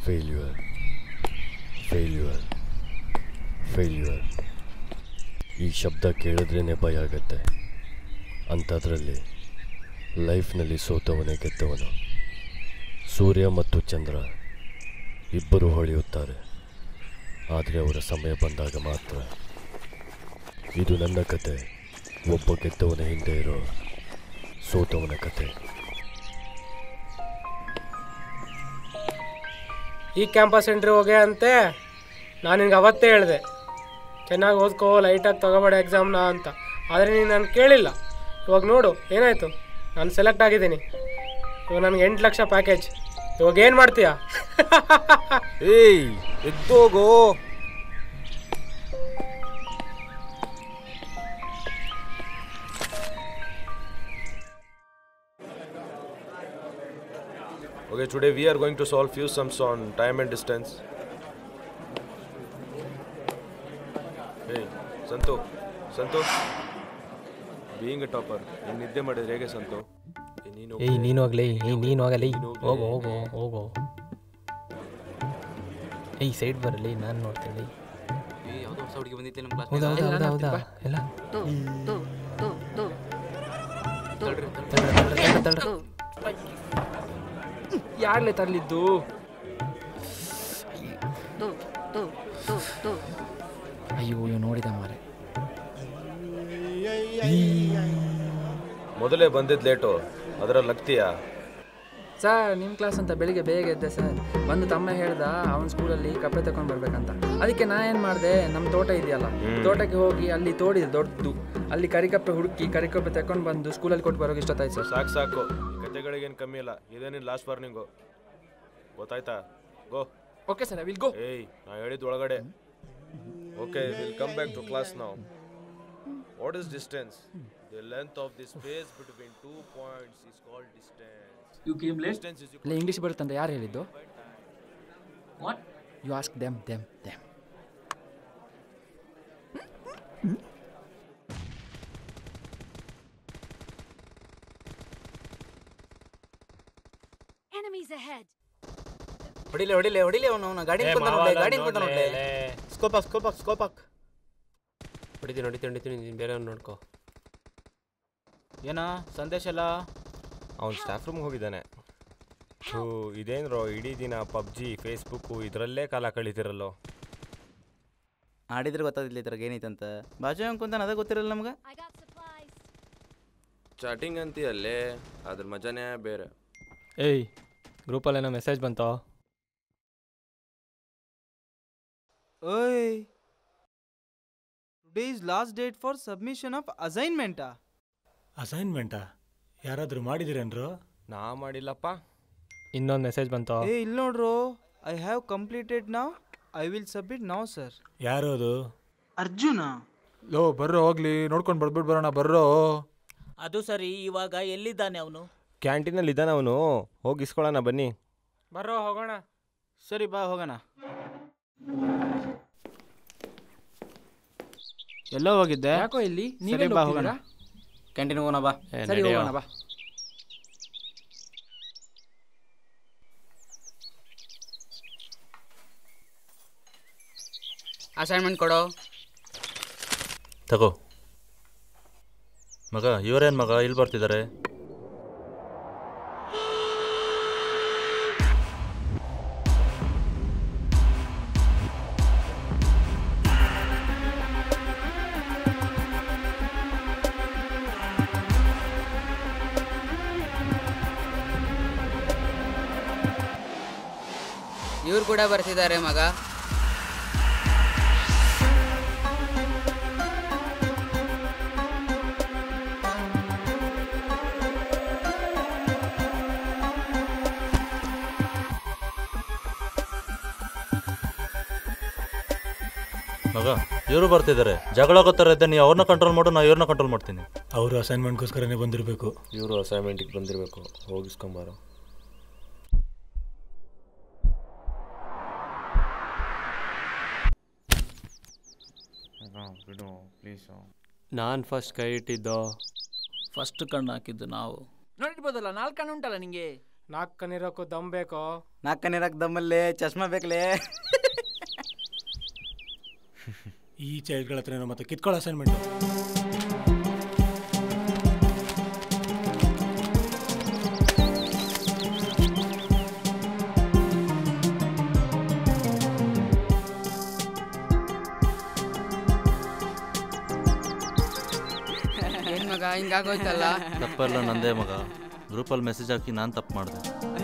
Failure failure failure ಈ ಶಬ್ದ ಕೇಳಿದ್ರೇ ಭಯ ಆಗತ್ತೆ ಅಂಥದ್ರಲ್ಲಿ ಲೈಫ್ನಲ್ಲಿ ಸೋತವನೇ ಗೆದ್ದವನು ಸೂರ್ಯ ಮತ್ತು ಚಂದ್ರ ಇಬ್ಬರು ಹೊಳೆಯುತ್ತಾರೆ ಆದರೆ ಅವರ ಸಮಯ ಬಂದಾಗ ಮಾತ್ರ ಇದು ನನ್ನ ಕತೆ ಒಬ್ಬ ಗೆದ್ದವನ ಹಿಂದೆ ಇರೋ ಸೋತವನ ಕತೆ ಈ ಕ್ಯಾಂಪಸ್ ಎಂಟ್ರಿ ಹೋಗೆ ಅಂತೆ ನಾನು ನಿನ್ಗೆ ಅವತ್ತೇ ಹೇಳಿದೆ ಚೆನ್ನಾಗಿ ಓದ್ಕೋ ಲೈಟಾಗಿ ತಗೋಬೇಡ ಎಕ್ಸಾಮ್ನ ಅಂತ ಆದರೆ ನೀನು ನಾನು ಕೇಳಿಲ್ಲ ಇವಾಗ ನೋಡು ಏನಾಯಿತು ನಾನು ಸೆಲೆಕ್ಟ್ ಆಗಿದ್ದೀನಿ ಇವಾಗ ನನಗೆ ಎಂಟು ಲಕ್ಷ ಪ್ಯಾಕೇಜ್ ಇವಾಗ ಏನು ಮಾಡ್ತೀಯಾ ಏಯ್ ಎದ್ದೋಗೋ Okay, today we are going to solve few sums on time and distance. Hey, Santhu Santhu being a topper ನೀನು ನಿದ್ದೆ ಮಾಡಿದ್ರೆ ಹೇಗೆ ಸಂತು ಏ, ನೀನು ಏಯ್ ನೀನು ಹೋಗ್ಲಿ ಏಯ್ ನೀನು ಹೋಗಲಿ ನೀನು ಹೋಗ್ಲಿ. ಹೋಗು ಹೋಗು ಹೋಗು ಏಯ್ ಸೈಡ್ ಬರಲಿ ನಾನು ನೋಡ್ತೀನಿ ಯಾವುದೋ ಹೊಸ ಹುಡುಗಿ ಬಂದಿತ್ತೆ ನಮ್ಮ ಕ್ಲಾಸ್ ಹೌದಾ ಹೌದಾ ಹೌದಾ ಹೌದಾ ಎಲ್ಲ ತಳ್ರಿ, ತಳ್ರಿ, ತಳ್ರಿ. ಯಾರ್ಲೆ ತರ್ಲಿದ್ದು ಅಯ್ಯೋ ಇವ್ ನೋಡಿದ ಮಾರೆ ಮೊದಲೇ ಬಂದಿದ್ದು ಲೇಟು ಅದರಲ್ಲಿ ಲಗ್ತೀಯಾ ಸರ್ ನಿಮ್ಮ ಕ್ಲಾಸ್ ಅಂತ ಬೆಳಿಗ್ಗೆ ಬೇಗ ಎದ್ದೆ ಸರ್ ಬಂದು ತಮ್ಮ ಹೇಳ್ದ ಅವನ ಸ್ಕೂಲಲ್ಲಿ ಕಪ್ಪೆ ತಗೊಂಡು ಬರ್ಬೇಕಂತ ಅದಕ್ಕೆ ನಾ ಏನು ಮಾಡಿದೆ ನಮ್ಮ ತೋಟ ಇದೆಯಲ್ಲ ತೋಟಕ್ಕೆ ಹೋಗಿ ಅಲ್ಲಿ ತೋಡಿದೆ ದೊಡ್ಡದು ಅಲ್ಲಿ ಕರಿಕಪ್ಪೆ ಹುಡುಕಿ ಕರಿಕಪ್ಪೆ ತಗೊಂಡು ಬಂದು ಸ್ಕೂಲಲ್ಲಿ ಕೊಟ್ಟು ಬರೋಕೆ ಇಷ್ಟೊತ್ತಾಯ್ತು ಸರ್ ಸಾಕು ಸಾಕು ಕತೆಗಳಿಗೇನು ಕಮ್ಮಿ ಇಲ್ಲ ಇದೇನಿಲ್ಲ ಲಾಸ್ಟ್ ವಾರ್ನಿಂಗು ಗೊತ್ತಾಯ್ತಾ go okay sir I will go ಏಯ್ ನಾ ಹೇಳಿದ್ದು ಒಳಗಡೆ okay will come back to class ನಾವು what is distance the length of the space between two points is called distance you came late distance is ಇಲ್ಲ English ಬರುತ್ತಂತ ಯಾರು ಹೇಳಿದ್ದು what you ask them them them Enemies ahead. ಹೊಡಿಲೆ ಹೊಡಿಲೆ ಹೊಡಿಲೆ ಅವನು ಅವನ ಗಾಡಿ ಕುಂತ ನೋಡ್ಲೆ ಗಾಡಿ ಕುಂತ ನೋಡ್ಲೆ ಸ್ಕೋಪಾಕ್ ಸ್ಕೋಪಾಕ್ ಸ್ಕೋಪಾಕ್ ಹೊಡಿತೀನಿ ಹೊಡಿತೀನಿ ಹೊಡಿತೀನಿ ನೀನು ಬೇರೆ ನೋಡ್ಕೋ ಏನ ಸಂದೇಶ ಎಲ್ಲ ಅವನು ಸ್ಟಾಫ್ ರೂಮ್ಗೆ ಹೋಗಿದ್ದಾನೆ ಥೂ ಇದೇನ್ರೋ ಇಡೀ ದಿನ ಪಬ್ಜಿ ಫೇಸ್ಬುಕ್ಕು ಇದರಲ್ಲೇ ಕಾಲ ಕಳೀತಿರಲ್ಲೋ ಆಡಿದ್ರೆ ಗೊತ್ತಾದಿಲ್ಲ ಇದ್ರಾಗ ಏನೈತಂತ ಬಾಜು ಹೆಂಗೆ ಕುಂತಾನ ಅದ ಗೊತ್ತಿರಲ್ಲ ನಮ್ಗೆ I got supplies. ಚಾಟಿಂಗ್ ಅಂತೀಯಲ್ಲೇ ಅದ್ರ ಮಜಾನೇ ಬೇರೆ ಏಯ್ ಗ್ರೂಪಲ್ಲೇನೋ ಮೆಸೇಜ್ ಬಂತೋ ಓಯ್ today is last date for submission of ಅಸೈನ್ಮೆಂಟಾ ಅಸೈನ್ಮೆಂಟಾ ಯಾರಾದರೂ ಮಾಡಿದಿರೇನ್ರು ನಾ ಮಾಡಿಲ್ಲಪ್ಪ ಇನ್ನೊಂದು ಮೆಸೇಜ್ ಬಂತೋ ಏ ಇಲ್ಲಿ ನೋಡ್ರು I have completed now I will submit now sir ಯಾರು ಅದು ಅರ್ಜುನ ಲೋ ಬರ್ರೋ ಹೋಗ್ಲಿ ನೋಡ್ಕೊಂಡು ಬರ್ಬಿಟ್ಟು ಬರೋಣ ಬರ್ರೋ ಅದು ಸರಿ ಇವಾಗ ಎಲ್ಲಿದ್ದಾನೆ ಅವನು ಕ್ಯಾಂಟೀನಲ್ಲಿ ಇದ್ದಾನೆ ಅವನು ಹೋಗಿ ಇಸ್ಕೊಳ್ಳೋಣ ಬನ್ನಿ ಬರ್ರೋ ಹೋಗೋಣ ಸರಿ ಬಾ ಹೋಗೋಣ ಎಲ್ಲೋ ಹೋಗಿದ್ದೆ ಯಾಕೋ ಇಲ್ಲಿ ಸರಿ ನೀವೇ ಬಾ ಹೋಗೋಣ ಕ್ಯಾಂಟೀನ್ ಹೋಗೋಣ ಬಾ ಸರಿ ಹೋಗೋಣ ಬಾ ಅಸೈನ್ಮೆಂಟ್ ಕೊಡೋ ತಗೋ ಮಗ ಇವರೇನು ಮಗ ಇಲ್ಲಿ ಬರ್ತಿದ್ದಾರೆ ಇವ್ರು ಕೂಡ ಬರ್ತಿದ್ದಾರೆ ಮಗ ಮಗ ಇವರು ಬರ್ತಿದ್ದಾರೆ ಜಗಳ ಗೊತ್ತರ ಇದ್ದೆ ನೀವು ಅವ್ರನ್ನ ಕಂಟ್ರೋಲ್ ಮಾಡು ನಾ ಇವ್ರನ್ನ ಕಂಟ್ರೋಲ್ ಮಾಡ್ತೀನಿ ಅವರು ಅಸೈನ್ಮೆಂಟ್ಗೋಸ್ಕರನೇ ಬಂದಿರಬೇಕು ಇವರು ಅಸೈನ್ಮೆಂಟಿಗೆ ಬಂದಿರಬೇಕು ಹೋಗಿಸ್ಕೊಂಬಾರೋ ಬಿಡು ಪ್ಲೀಸು ನಾನು ಫಸ್ಟ್ ಕೈ ಇಟ್ಟಿದ್ದೋ ಫಸ್ಟ್ ಕಣ್ಣು ಹಾಕಿದ್ದು ನಾವು ನೋಡಿರ್ಬೋದಲ್ಲ ನಾಲ್ಕು ಕಣ್ಣು ಉಂಟಲ್ಲ ನಿಂಗೆ ನಾಲ್ಕು ಕಣ್ಣಿರೋಕ್ಕೂ ದಮ್ ಬೇಕೋ ನಾಲ್ಕು ಕಣ್ಣಿರಕ್ಕೆ ದಮ್ಮಲ್ಲೇ ಚಶ್ಮಾ ಬೇಕಲೇ ಈ ಚೈಲ್ಡ್ಗಳ ಹತ್ರ ಏನೋ ಮತ್ತೆ ಕಿತ್ಕೊಳ್ಳೋ ಅಸೈನ್ಮೆಂಟು ಏನ್ ಮಗ ಹಿಂಗಾಗೋಯ್ತಲ್ಲ ತಪ್ಪೆಲ್ಲ ನಂದೇ ಮಗ ಗ್ರೂಪಲ್ಲಿ ಮೆಸೇಜ್ ಹಾಕಿ ನಾನು ತಪ್ಪು ಮಾಡಿದೆ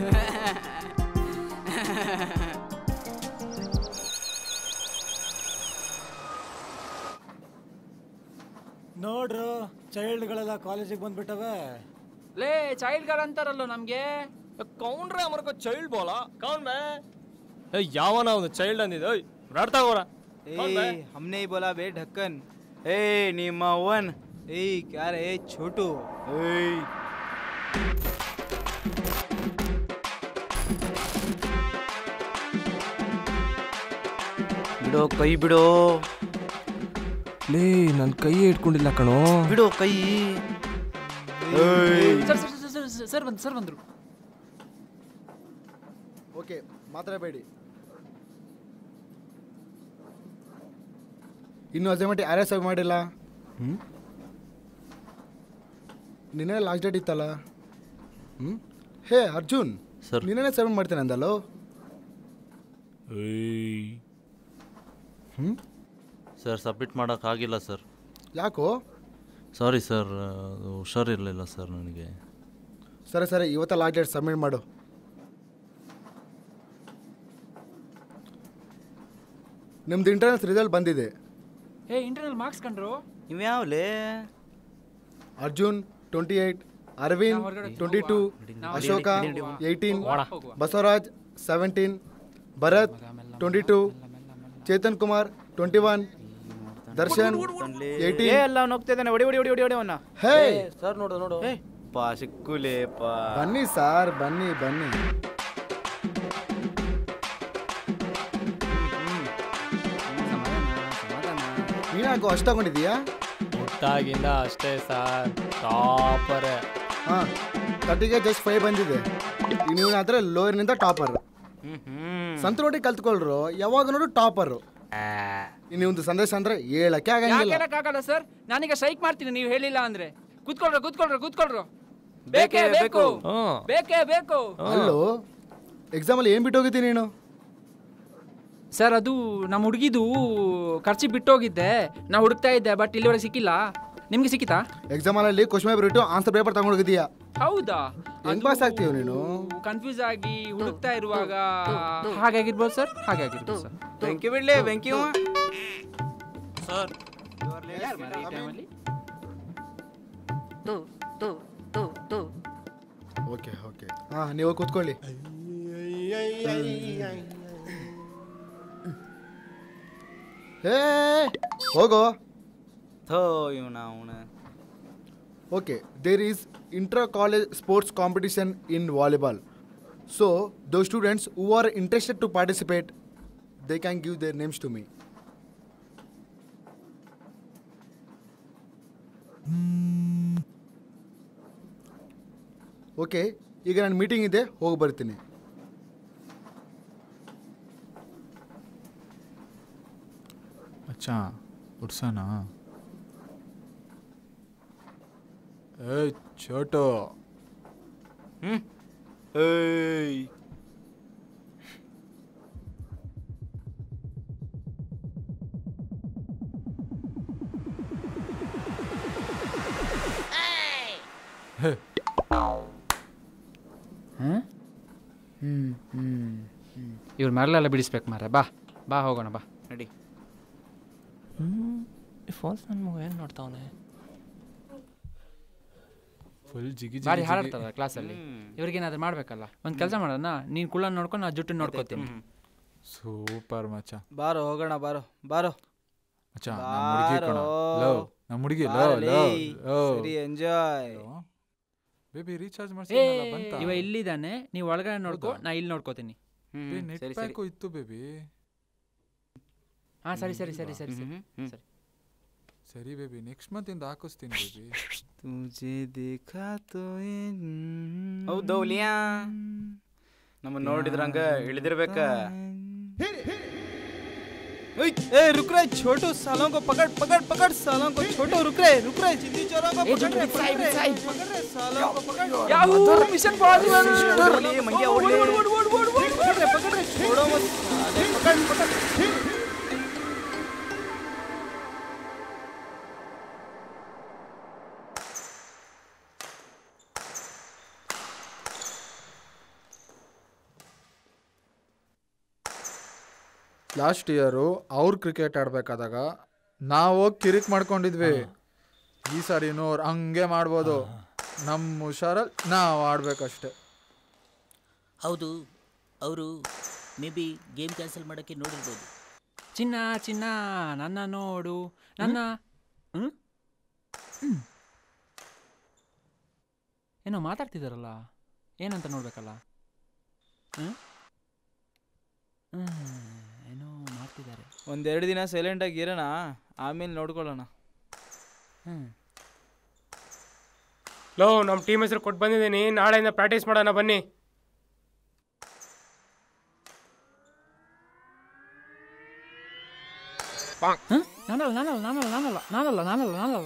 ನೋಡ್ರು ಚೈಲ್ಡ್ಗಳೆಲ್ಲ ಕಾಲೇಜಿಗೆ ಬಂದ್ಬಿಟ್ಟವೆ ಲೇ ಚೈಲ್ಡ್ಗಳು ಅಂತಾರಲ್ಲ ನಮ್ಗೆ ಕೌಂಡ್ರೆ ಅಮರ್ಕ ಚೈಲ್ಡ್ ಬೋಲ ಕೌನ್ ಬೇ ಏಯ್ ಯಾವನ ಅವನು ಚೈಲ್ಡ್ ಅಂದಿದ್ದು ಏಯ್ ರಾಡ್ತಾ ಹೋರ ए हमने ही बोला बे ढक्कन ಏ ನಿಮ್ಮ ಅವನ್ ए क्या रे छोटू ಏಯ್ ಬಿಡೋ ಕೈ ಬಿಡೋ ಲೇ ನನ್ನ ಕೈ ಇಟ್ಕೊಂಡಿಲ್ಲ ಕಣೋ ಬಿಡೋ ಕೈ sir sir sir, sir sir sir ಬಂದ್ರು ಸರ್ ಬಂದ್ರು ಓಕೆ ಮಾತಾಡಬೇಡಿ ಇನ್ನು ಅಸೈನ್ಮೆಂಟ್ ಯಾರೇ ಸಬ್ ಮಾಡಿಲ್ಲ ಹ್ಞೂ ನಿನ್ನೆ ಲಾಸ್ಟ್ ಡೇಟ್ ಇತ್ತಲ್ಲ ಹ್ಞೂ ಹೇ ಅರ್ಜುನ್ ಸರ್ ನಿನ್ನೆ ಸಬ್ಮಿಟ್ ಮಾಡ್ತೇನೆ ಅಂದಲ್ಲೋ ಹ್ಞೂ ಸರ್ ಸಬ್ಮಿಟ್ ಮಾಡೋಕ್ಕಾಗಿಲ್ಲ ಸರ್ ಯಾಕೋ ಸಾರಿ ಸರ್ ಅದು ಹುಷಾರಿರಲಿಲ್ಲ ಸರ್ ನನಗೆ ಸರಿ ಸರಿ ಇವತ್ತ ಲಾಸ್ಟ್ ಡೇಟ್ ಸಬ್ಮಿಟ್ ಮಾಡು ನಿಮ್ದು ಇಂಟರ್ನೆಟ್ ರಿಸಲ್ಟ್ ಬಂದಿದೆ ಏ ಇಂಟರ್ನಲ್ ಮಾರ್ಕ್ಸ್ ಕಂಡ್ರು ಇವ್ಯಾವ್ಲೇ ಅರ್ಜುನ್ ಟ್ವೆಂಟಿ ಏಯ್ಟ್ ಅರವಿಂದ್ ನಾವು ಹೊರ್ಗಡೆ ಟ್ವೆಂಟಿ ಟೂ ನಾವು ಅಶೋಕ ನಡಿ, ನಡಿ, ಏಯ್ಟೀನ್ ಹೋಗುವ. Basavaraj seventeen Bharath twenty two Chetan Kumar twenty one Darshan ಏ ಏಯ್ಟೀನ್ ಎಲ್ಲ ಅವ್ನು ಹೋಗ್ತಾ ಇದ್ದಾನೆ ಹೊಡಿ ಹೊಡಿ ಹೊಡಿ ಹೊಡಿ ಹೊಡಿ ಅವನ್ನ ಹೇ ಸರ್ ನೋಡು ನೋಡು ಪಾ ಸಿಕ್ಕುಲೇ ಪಾ ಬನ್ನಿ ಸಾರ್ ಬನ್ನಿ ಬನ್ನಿ ನೀನಾಗೋ ಅಷ್ಟು ತಗೊಂಡಿದೀಯಾ ಹುಟ್ಟಾಗಿಂದ ಅಷ್ಟೇ ಸರ್ ಟಾಪರ್ ಹಾಂ ತರ್ಟಿಗೆ ಜಸ್ಟ್ ಫೈವ್ ಬಂದಿದೆ ನೀವು ಹತ್ರ ಲೋಯರ್ನಿಂದ ಟಾಪರ್ ಸಂತ ನೋಡಿ ಕಲ್ತ್ಕೊಳ್ರು ಯಾವಾಗ ನೋಡು ಟಾಪರು ಇನ್ನು ಒಂದು ಸಂದೇಶ ಅಂದ್ರೆ ಹೇಳಕ್ಕೆ ಆಗಂಗಿಲ್ಲ ಯಾಕೆಲ್ಲ ಸರ್ ನಾನೀಗ ಸ್ಟ್ರೈಕ್ ಮಾಡ್ತೀನಿ ನೀವು ಹೇಳಿಲ್ಲ ಅಂದ್ರೆ ಕೂತ್ಕೊಳ್ರ ಕೂತ್ಕೊಳ್ರ ಕೂತ್ಕೊಳ್ರು ಬೇಕೇ ಬೇಕು ಬೇಕೇ ಬೇಕು ಅಲ್ಲೋ ಎಕ್ಸಾಮಲ್ಲಿ ಏನು ಬಿಟ್ಟು ಹೋಗಿದ್ದೀನಿ ನೀನು ಸರ್ ಅದು ನಮ್ಮ ಹುಡುಗಿದು ಖರ್ಚಿ ಬಿಟ್ಟೋಗಿದ್ದೆ ನಾ ಹುಡುಕ್ತಾ ಇದ್ದೆ ಬಟ್ ಇಲ್ಲಿವರೆಗೆ ಸಿಕ್ಕಿಲ್ಲ ನಿಮ್ಗೆ ಸಿಕ್ಕಿತಾ ಎಕ್ಸಾಮಲ್ಲಿ ಕ್ವಶನ್ ಪೇಪರ್ ಇಟ್ಟು ಆನ್ಸರ್ ಪೇಪರ್ ತಗೊಂಡು ಹೋಗಿದೀಯಾ ಹೌದಾ ಹೆಂಗ್ ಪಾಸ್ ಆಗ್ತೀವಿ ನೀನು ಕನ್ಫ್ಯೂಸ್ ಆಗಿ ಹುಡುಕ್ತಾ ಇರುವಾಗ ಹಾಗಾಗಿರ್ಬೋದು ಸರ್ ಹಾಗಾಗಿರ್ಬೋದು ಸರ್ ಬೆಂಕಿ ಬಿಡ್ಲೇ ಬೆಂಕಿ ಅವ ಸರ್ ಓಕೆ ಓಕೆ ಹಾಂ ನೀವು ಕೂತ್ಕೊಳ್ಳಿ ಹೇ ಹೋಗೋ ಥೋ ಇವನ ಅವನ Okay, there is inter-college sports competition in volleyball. So those students who are interested to participate, they can give their names to me. Okay ಈಗ ನನ್ನ ಮೀಟಿಂಗ್ ಇದೆ ಹೋಗಿ ಬರ್ತೀನಿ अच्छा उठसाना ए छोटो ಹ್ಮ್ ಏಯ್ ಇವ್ರ ಮರಳೆಲ್ಲ ಬಿಡಿಸ್ಬೇಕು ಮಾರ ಬಾ ಬಾ ಹೋಗೋಣ ಬಾ ನಡಿ ಫೋನ್ಸ್ ನನ್ನ ಮಗ ಏನು ನೋಡ್ತಾವನೆ ಫುಲ್ ಜಿಗಿ ಬಾರಿ ಜಿಗಿ ಹಾರಾಡ್ತಾರ ಕ್ಲಾಸಲ್ಲಿ ಇವ್ರಿಗೇನಾದ್ರೂ ಮಾಡ್ಬೇಕಲ್ಲ ಒಂದು ಕೆಲಸ ಮಾಡೋಣ ನೀನು ಕುಳ್ಳ ನೋಡ್ಕೊಂಡು ನಾ ಜುಟ್ಟು ನೋಡ್ಕೋತೀನಿ ಸೂಪರ್ ಮಚ್ಚ ಬಾರೋ ಹೋಗೋಣ ಬಾರೋ ಬಾರೋ ಮಚ್ಚ ನಮ್ಮ ಹುಡುಗಿ ಕಣ ಬಾರೋ. ಲವ್ ನಮ್ಮ ಹುಡುಗಿ ಲವ್ ಬಾರಲೇ. ಲವ್ ಸರಿ ಎಂಜಾಯ್ ಬೇಬಿ ರೀಚಾರ್ಜ್ ಏ ಮಾಡ್ಸಿದ್ನಲ್ಲ ಬಂತ ಇವ ಇಲ್ಲಿದ್ದಾನೆ ನೀವು ಒಳಗಡೆ ನೋಡ್ಕೋ ನಾ ಇಲ್ಲಿ ನೋಡ್ಕೋತೀನಿ ಬೇ ನೆಟ್ ಸರಿ ಸರಿ ಪ್ಯಾಕು ಇತ್ತು ಬೇಬಿ ಹಾಂ ಸರಿ ಸರಿ ಸರಿ ಸರಿ ಸರಿ ಹ್ಮ್, ಹ್ಮ್. ಸರಿ ಸರಿ ಬೇಬಿ ನೆಕ್ಸ್ಟ್ ಮಂತ್ ಇಂದ ಹಾಕಿಸ್ತೀನಿ ಬೇಬಿ ತುಜೆ ದೇಖಾ ತೋ ಹೌದು ಲಿಯಾ ನಮ್ಮ ನೋಡಿದ್ರಂಗ ಇಳಿದಿರ್ಬೇಕ ओए, ए रुक रहे छोटू सालों को पकड़ पकड़ पकड़ सालों को छोटू रुक रहे रुक रहे जिद्दी चोरों को पकड़ रहे पकड़ रहे पकड़ रहे सालों को पकड़ याहू मिशन पॉसिबल ओले मंग्या ओले पकड़ रहे पकड़ रहे छोड़ो मत साले, पकड़ पकड़ ಲಾಸ್ಟ್ ಇಯರು ಅವ್ರು ಕ್ರಿಕೆಟ್ ಆಡ್ಬೇಕಾದಾಗ ನಾವು ಹೋಗಿ ಕಿರಿಕ್ ಮಾಡ್ಕೊಂಡಿದ್ವಿ ಈ ಸಾರಿನೂ ಅವ್ರು ಹಂಗೆ ಮಾಡ್ಬೋದು ನಮ್ಮ ಹುಷಾರಲ್ಲಿ ನಾವು ಆಡ್ಬೇಕಷ್ಟೆ ಹೌದು ಅವರು ಮೇ ಬಿ ಗೇಮ್ ಕ್ಯಾನ್ಸಲ್ ಮಾಡೋಕ್ಕೆ ನೋಡಿರ್ಬೋದು ಚಿನ್ನ ಚಿನ್ನ ನನ್ನ ನೋಡು ನನ್ನ ಹ್ಮ್? ಹ್ಮ್. ಏನೋ ಮಾತಾಡ್ತಿದಾರಲ್ಲ ಏನಂತ ನೋಡ್ಬೇಕಲ್ಲ ಹ್ಮ್? ಹ್ಮ್, ಏನೋ ಮಾಡ್ತಿದ್ದಾರೆ ಒಂದೆರಡು ದಿನ ಸೈಲೆಂಟ್ ಆಗಿ ಇರೋಣ ಆಮೇಲೆ ನೋಡ್ಕೊಳ್ಳೋಣ ಹ್ಮ್ ಲೋ ನಮ್ಮ ಟೀಮ್ ಹೆಸರು ಕೊಟ್ಟು ಬಂದಿದ್ದೀನಿ ನಾಳೆಯಿಂದ ಪ್ರಾಕ್ಟೀಸ್ ಮಾಡೋಣ ಬನ್ನಿ ಹ? ನಾನಲ್ಲ ನಾನಲ್ಲ ನಾನಲ್ಲ ನಾನಲ್ಲ ನಾನಲ್ಲ ನಾನಲ್ಲ ನಾನಲ್ಲ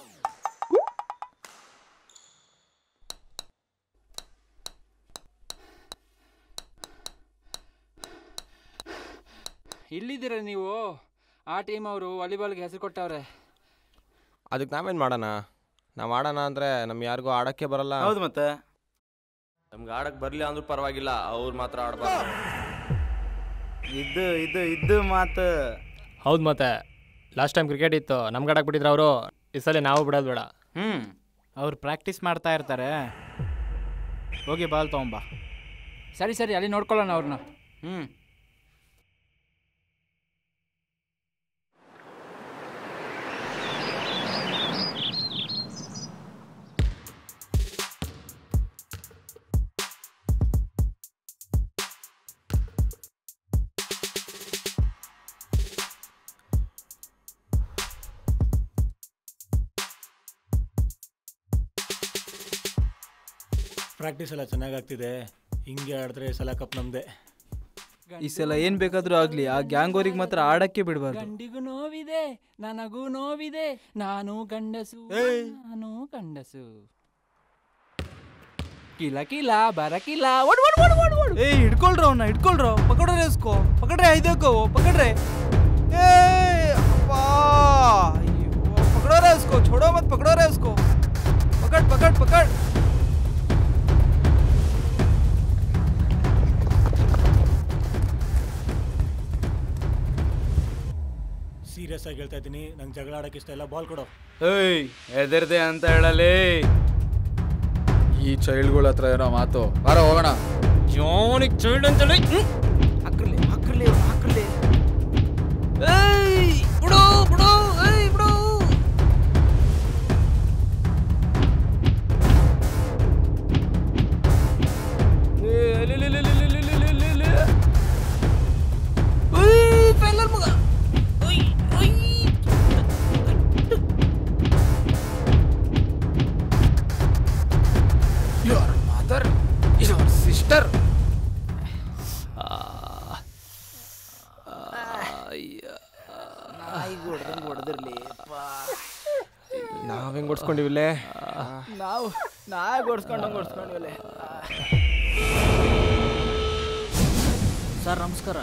ಇಲ್ಲಿದ್ದೀರ ನೀವು ಆ ಟೀಮ್ ಅವರು ವಾಲಿಬಾಲ್ಗೆ ಹೆಸರು ಕೊಟ್ಟವ್ರೆ ಅದಕ್ಕೆ ನಾವೇನು ಮಾಡೋಣ ನಾವು ಆಡೋಣ ಅಂದರೆ ನಮ್ಗೆ ಯಾರಿಗೂ ಆಡೋಕ್ಕೆ ಬರಲ್ಲ ಹೌದು ಮತ್ತೆ ನಮ್ಗೆ ಆಡಕ್ ಬರ್ಲಿಲ್ಲ ಅಂದ್ರೂ ಪರವಾಗಿಲ್ಲ ಅವ್ರು ಮಾತ್ರ ಆಡ್ಬಾರ್ದು ಇದು ಇದು ಇದು ಮಾತು ಹೌದು ಮತ್ತೆ ಲಾಸ್ಟ್ ಟೈಮ್ ಕ್ರಿಕೆಟ್ ಇತ್ತು ನಮ್ಗೆ ಆಡಕ್ಕೆ ಬಿಟ್ಟಿದ್ರು ಅವರು ಈ ಸಲ ನಾವು ಬಿಡೋದು ಬೇಡ ಹ್ಞೂ ಅವ್ರು ಪ್ರಾಕ್ಟೀಸ್ ಮಾಡ್ತಾ ಇರ್ತಾರೆ ಹೋಗಿ ಬಾಲ್ ತೊಗೊಂಬ ಸರಿ ಸರಿ ಅಲ್ಲಿ ನೋಡ್ಕೊಳ್ಳೋಣ ಅವ್ರನ್ನ ಹ್ಞೂ ಪ್ರಾಕ್ಟೀಸ್ ಎಲ್ಲ ಚೆನ್ನಾಗಿ ಆಗ್ತಿದೆ ಹಿಂಗೆ ಆಡಿದ್ರೆ ಈ ಸಲ ಕಪ್ ನಮ್ಮದೇ ಈ ಸಲ ಏನು ಬೇಕಾದರೂ ಆಗಲಿ ಆ ಗ್ಯಾಂಗ್ ಅವ್ರಿಗೆ ಮಾತ್ರ ಆಡಕ್ಕೆ ಬಿಡಬಾರ್ದು ಗಂಡಿಗೂ ನೋವಿದೆ ನನಗೂ ನೋವಿದೆ ನಾನು ಗಂಡಸು ನಾನು ಗಂಡಸು ಕಿಲ ಕಿಲ ಬರಕಿಲ್ಲ ಓಡ್ ಓಡ್ ಓಡ್ ಓಡ್ ಓಡ್ ಏಯ್ ಹಿಡ್ಕೊಳ್ರ ಅವನ್ನ ಹಿಡ್ಕೊಳ್ರ ಪಕಡ್ರೆ ರೇಸ್ಕೋ ಪಕಡ್ರೆ ಐದಕ್ಕೋ ಪಕಡ್ರೆ ए अप्पा अಯ್ಯೋ, पकड़ो रे उसको छोड़ो मत पकड़ो रे उसको पकड़ पकड़ पकड़ ಸೀರಿಯಸ್ ಆಗಿ ಹೇಳ್ತಾ ಇದ್ದೀನಿ ನಂಗೆ ಜಗಳ ಆಡೋಕ್ಕೆ ಇಷ್ಟ ಇಲ್ಲ ಬಾಲ್ ಕೊಡು ಏಯ್ ಎದರ್ದೆ ಅಂತ ಹೇಳಲಿ ಈ ಚೈಲ್ಡ್ಗಳ ಹತ್ರ ಏನೋ ಮಾತು ಬಾರ ಹೋಗೋಣ ಜೋನಿಗೆ ಚೈಲ್ಡ್ ಅಂತೇಳಿ ಹಾಕ್ರಲಿ ಹಾಕ್ರಲಿ ಹಾಕ್ರಲಿ ಏಯ್ ಬಿಡು ಬಿಡು ಏಯ್ ಬಿಡು ಏ ಅಲ್ಲಿ ಅಲ್ಲಿ ಅಲ್ಲಿ ಅಲ್ಲಿ ಅಲ್ಲಿ ಅಲ್ಲಿ ಅಲ್ಲಿ ಅಲ್ಲಿ ಏಯ್ ಫೈನಲ್ ಮಗ ಓಯ್ ಓಯ್ Your mother, your sister. ನಾಯಿಗೆ ಹೊಡೆದಂಗೆ ಹೊಡೆದಿರ್ಲಿ ನಾವು ಹೆಂಗೆ ಹೊಡ್ಸ್ಕೊಂಡಿವಿಲ್ಲೇ ನಾವು ನಾಯಿ ಓಡಿಸ್ಕೊಂಡಂಗೆ ಓಡಿಸ್ಕೊಂಡ್ವಲ್ಲೇ ಸರ್ ನಮಸ್ಕಾರ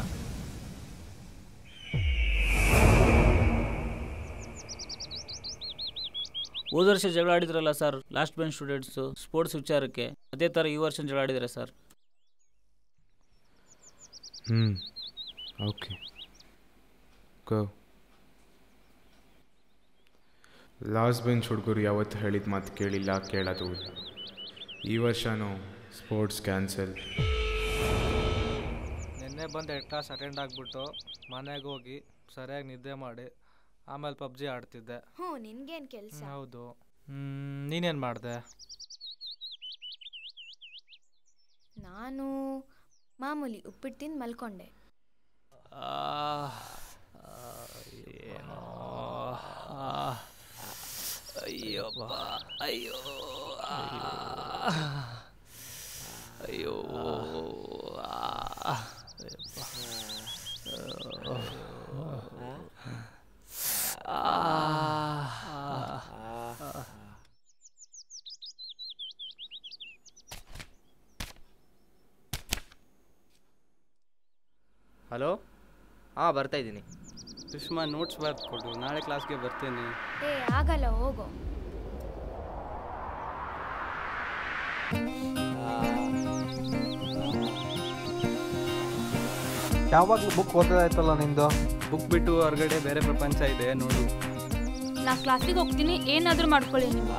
ಹೋದ ವರ್ಷ ಜಗಳ ಆಡಿದ್ರಲ್ಲ sir last bench students sports ವಿಚಾರಕ್ಕೆ ಅದೇ ಥರ ಈ ವರ್ಷ ಜಗಳ ಆಡಿದ್ದಾರೆ ಸರ್ ಹ್ಞೂ ಓಕೆ ಗೋ ಲಾಸ್ಟ್ ಬೆಂಚ್ ಹುಡುಗರು ಯಾವತ್ತು ಹೇಳಿದ ಮಾತು ಕೇಳಿಲ್ಲ ಕೇಳೋದು ಇಲ್ಲ. ಈ ವರ್ಷನೂ ಸ್ಪೋರ್ಟ್ಸ್ ಕ್ಯಾನ್ಸಲ್ ನಿನ್ನೆ ಬಂದು ಹೆಡ್ ಕ್ಲಾಸ್ ಅಟೆಂಡ್ ಆಗಿಬಿಟ್ಟು ಮನೆಗೆ ಹೋಗಿ ಸರಿಯಾಗಿ ನಿದ್ದೆ ಮಾಡಿ ಆಮೇಲೆ ಪಬ್ಜಿ ಆಡ್ತಿದ್ದೆ ಹ್ಞೂ ನಿನ್ಗೇನ್ ಕೆಲ್ಸ ಹೌದು ನೀನೇನು ಮಾಡಿದೆ ನಾನು ಮಾಮೂಲಿ ಉಪ್ಪಿಟ್ಟು ತಿಂದು ಮಲ್ಕೊಂಡೆ ಏನೋ ಅಯ್ಯಪ್ಪ ಅಯ್ಯೋ ಆ. ಅಯ್ಯೋ ಆ. ಅಯ್ಯಪ್ಪ. ಆ. ಹಲೋ ಹಾಂ ಬರ್ತಾ ಇದ್ದೀನಿ ಸುಷ್ಮಾ ನೋಟ್ಸ್ ಬರ್ದು ಕೊಡು ನಾಳೆ ಕ್ಲಾಸ್ಗೆ ಬರ್ತೇನೆ ಏ ಆಗಲ್ಲ ಹೋಗು ಯಾವಾಗಲೂ ಬುಕ್ ಓದೋದಾಯ್ತಲ್ಲ ನಿಂದು ಬುಕ್ ಬಿಟ್ಟು ಹೊರಗಡೆ ಬೇರೆ ಪ್ರಪಂಚ ಇದೆ ನೋಡು ನಾ ಕ್ಲಾಸಿಗೆ ಹೋಗ್ತೀನಿ ಏನಾದರೂ ಮಾಡ್ಕೊಳ್ಳಿ ನೀವು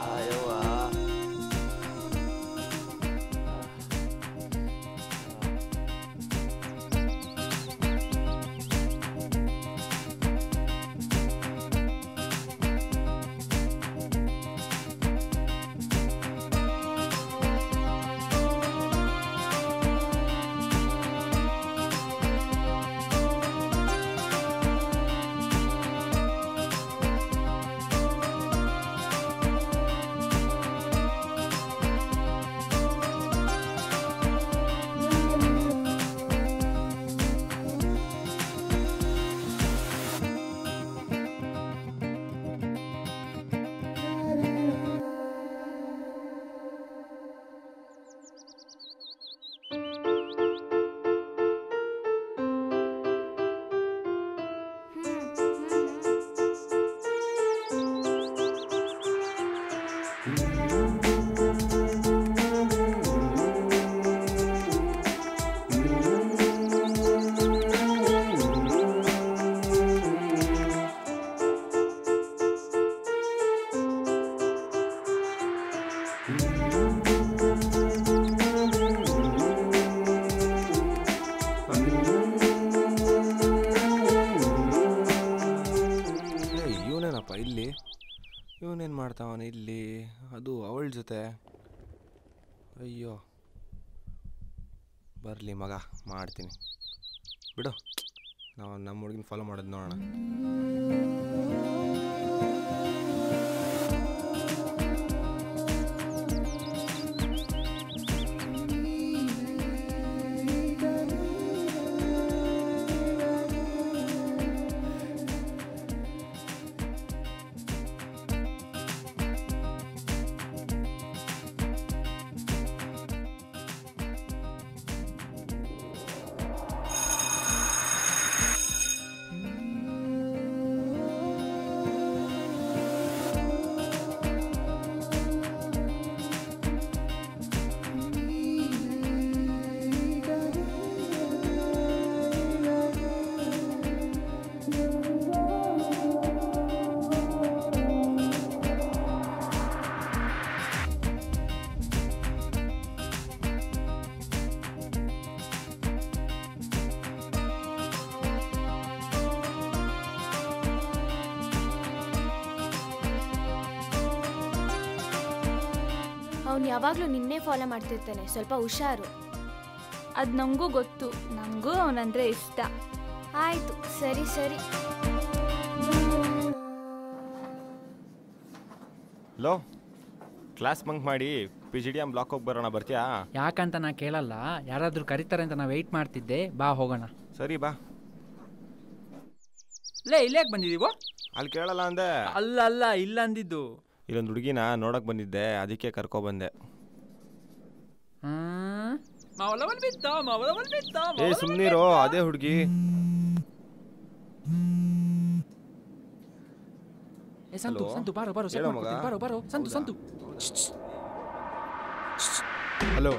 ಇವನೇನಪ್ಪ ಇಲ್ಲಿ ಇವನೇನು ಮಾಡ್ತಾವನ ಇಲ್ಲಿ ಅದು ಅವಳ ಜೊತೆ ಅಯ್ಯೋ ಬರಲಿ ಮಗ ಮಾಡ್ತೀನಿ ಬಿಡು ನಾವು ನಮ್ಮ ಹುಡುಗಿನ ಫಾಲೋ ಮಾಡೋದು ನೋಡೋಣ ಅವ್ನು ಯಾವಾಗಲೂ ನಿನ್ನೆ ಫಾಲೋ ಮಾಡ್ತಿರ್ತಾನೆ ಸ್ವಲ್ಪ ಹುಷಾರು ಅದು ನನಗೂ ಗೊತ್ತು ನನಗೂ ಅವನಂದ್ರೆ ಇಷ್ಟ ಆಯ್ತು ಸರಿ ಸರಿ ಲೋ ಕ್ಲಾಸ್ ಬಂಕ್ ಮಾಡಿ P G D M block ಹೋಗಿ ಬರೋಣ ಬರ್ತೀಯಾ ಯಾಕಂತ ನಾ ಕೇಳಲ್ಲ ಯಾರಾದರೂ ಕರೀತಾರೆ ಅಂತ ನಾ ವೆಯ್ಟ್ ಮಾಡ್ತಿದ್ದೆ ಬಾ ಹೋಗೋಣ ಸರಿ ಬಾ ಲೇ ಇಲ್ಲೇ ಬಂದಿದೀವೋ ಅಲ್ಲಿ ಕೇಳಲ್ಲ ಅಂದೆ ಅಲ್ಲ ಅಲ್ಲ ಇಲ್ಲ ಅಂದಿದ್ದು ಇಲ್ಲೊಂದು ಹುಡುಗಿನ ನೋಡಕ್ ಬಂದಿದ್ದೆ ಅದಕ್ಕೆ ಕರ್ಕೊ ಬಂದೆ ಮಾವಲವಲ್ ಬಿತ್ತ ಮಾವಲವಲ್ ಬಿತ್ತ ಏ ಸುಮ್ನಿರೋ ಅದೇ ಹುಡುಗಿ ಏ ಸಂತು Hello? ಸಂತು ಬಾರೋ ಬಾರೋ set ಹೇಳೋ ಮಾಡ್ಕೊತೀನಿ, ಮಗ. ಬಾರೋ ಬಾರೋ Santhu Santhu hello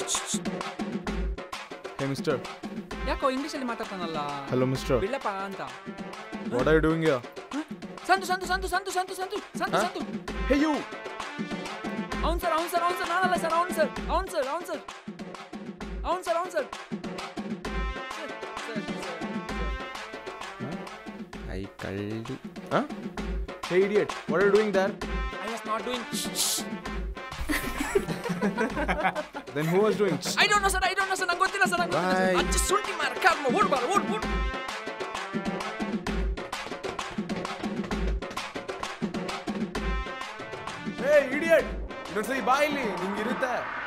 hey mister ಯಾಕೋ ಇಂಗ್ಲೀಷಲ್ಲಿ ಮಾತಾಡ್ತಾನಲ್ಲ Hello, mister. ಬಿಳ್ಳಪ್ಪ ಅಂತ what are you doing here Santhu Santhu Santhu Santhu Santhu Santhu Santhu Huh? Santhu hey you అవును సార్ అవును సార్ అవును సార్ నానಲ್ಲ సార్ అవును సార్ అవును సార్ అవును సార్ అవును సార్ అవును సార్ ಐ ಕಳ್ಳಿ hey idiot what are doing there I was not doing then who was doing I don't know sir I don't know sir ನಂಗೆ ಗೊತ್ತಿಲ್ಲ ಸರ್ ನಂಗೆ ಗೊತ್ತಿಲ್ಲ Bye. ಸರ್ ಅಜ್ಜಿ ಸುಂಟಿ ಮಾರ ಕರ್ಮ ಓಡ್ ಬಾರ ಓಡ್ ಓಡ್ ಇನ್ನೊಂದ್ಸರಿ ಬಾ ಇಲ್ಲಿ ನಿಂಗಿರುತ್ತೆ